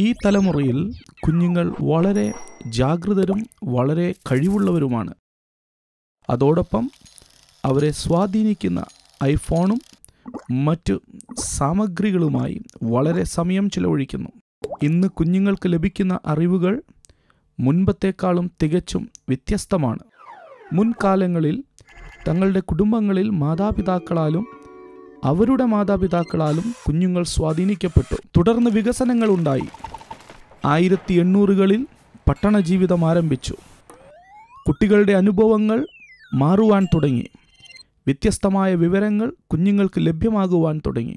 ഈ തലമുറയിൽ കുഞ്ഞുങ്ങൾ വളരെ ജാഗൃതരും വളരെ കഴിവുള്ളവരുമാണ് അതോടൊപ്പം അവരെ സ്വാധീനിക്കുന്ന ഐഫോണും മറ്റു സാമഗ്രികളുമായി വളരെ സമയം ചിലവഴിക്കുന്നു ഇന്ന് കുഞ്ഞുങ്ങൾക്ക് ലഭിക്കുന്ന അറിവുകൾ മുൻപത്തേക്കാളും തികച്ചും വ്യത്യസ്തമാണ് മുൻകാലങ്ങളിൽ തങ്ങളുടെ കുടുംബങ്ങളിൽ മാതാപിതാക്കളാലും അവരുടെ മാതാപിതാക്കളാലും കുഞ്ഞുങ്ങൾ സ്വാധീനിക്കപ്പെട്ടു തുടർന്ന് വികസനങ്ങൾ ഉണ്ടായി ആയിരത്തി എണ്ണൂറുകളിൽ പട്ടണ ജീവിതം ആരംഭിച്ചു കുട്ടികളുടെ അനുഭവങ്ങൾ മാറുവാൻ തുടങ്ങി വ്യത്യസ്തമായ വിവരങ്ങൾ കുഞ്ഞുങ്ങൾക്ക് ലഭ്യമാകുവാൻ തുടങ്ങി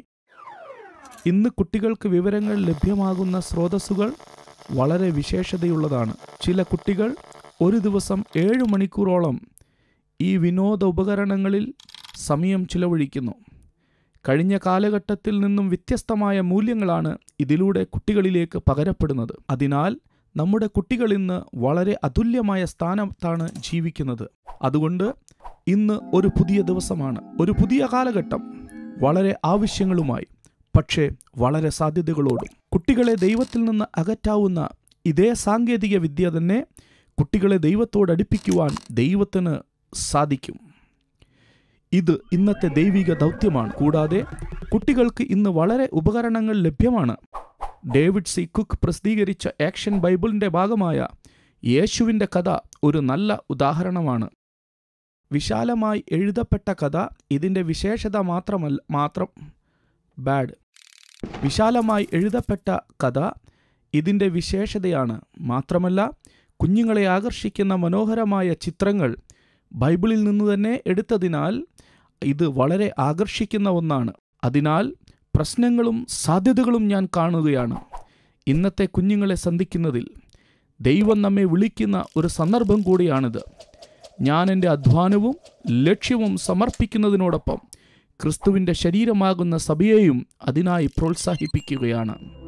ഇന്ന് കുട്ടികൾക്ക് വിവരങ്ങൾ ലഭ്യമാകുന്ന സ്രോതസ്സുകൾ വളരെ വിശേഷതയുള്ളതാണ് ചില കുട്ടികൾ ഒരു ദിവസം ഏഴ് മണിക്കൂറോളം ഈ വിനോദ ഉപകരണങ്ങളിൽ സമയം ചിലവഴിക്കുന്നു കഴിഞ്ഞ കാലഘട്ടത്തിൽ നിന്നും വ്യത്യസ്തമായ മൂല്യങ്ങളാണ് ഇതിലൂടെ കുട്ടികളിലേക്ക് പകരപ്പെടുന്നത് അതിനാൽ നമ്മുടെ കുട്ടികൾ ഇന്ന് വളരെ അതുല്യമായ സ്ഥാനത്താണ് ജീവിക്കുന്നത് അതുകൊണ്ട് ഇന്ന് ഒരു പുതിയ ദിവസമാണ് ഒരു പുതിയ കാലഘട്ടം വളരെ ആവശ്യങ്ങളുമായി പക്ഷേ വളരെ സാധ്യതകളോടും കുട്ടികളെ ദൈവത്തിൽ നിന്ന് അകറ്റാവുന്ന ഇതേ സാങ്കേതിക വിദ്യ തന്നെ കുട്ടികളെ ദൈവത്തോട് അടുപ്പിക്കുവാൻ ദൈവത്തിന് സാധിക്കും ഇത് ഇന്നത്തെ ദൈവിക ദൗത്യമാണ് കൂടാതെ കുട്ടികൾക്ക് ഇന്ന് വളരെ ഉപകരണങ്ങൾ ലഭ്യമാണ് ഡേവിഡ് സി കുക്ക് പ്രസിദ്ധീകരിച്ച ആക്ഷൻ ബൈബിളിൻ്റെ ഭാഗമായ യേശുവിൻ്റെ കഥ ഒരു നല്ല ഉദാഹരണമാണ് വിശാലമായി എഴുതപ്പെട്ട കഥ ഇതിൻ്റെ വിശേഷത മാത്രമല്ല മാത്രം ബാഡ് വിശാലമായി എഴുതപ്പെട്ട കഥ ഇതിൻ്റെ വിശേഷതയാണ് മാത്രമല്ല കുഞ്ഞുങ്ങളെ ആകർഷിക്കുന്ന മനോഹരമായ ചിത്രങ്ങൾ ബൈബിളിൽ നിന്ന് തന്നെ എടുത്തതിനാൽ ഇത് വളരെ ആകർഷിക്കുന്ന ഒന്നാണ് അതിനാൽ പ്രശ്നങ്ങളും സാധ്യതകളും ഞാൻ കാണുകയാണ് ഇന്നത്തെ കുഞ്ഞുങ്ങളെ സന്ധിക്കുന്നതിൽ ദൈവം നമ്മെ വിളിക്കുന്ന ഒരു സന്ദർഭം കൂടിയാണിത് ഞാൻ എൻ്റെ അധ്വാനവും ലക്ഷ്യവും സമർപ്പിക്കുന്നതിനോടൊപ്പം ക്രിസ്തുവിൻ്റെ ശരീരമാകുന്ന സഭയെയും അതിനായി പ്രോത്സാഹിപ്പിക്കുകയാണ്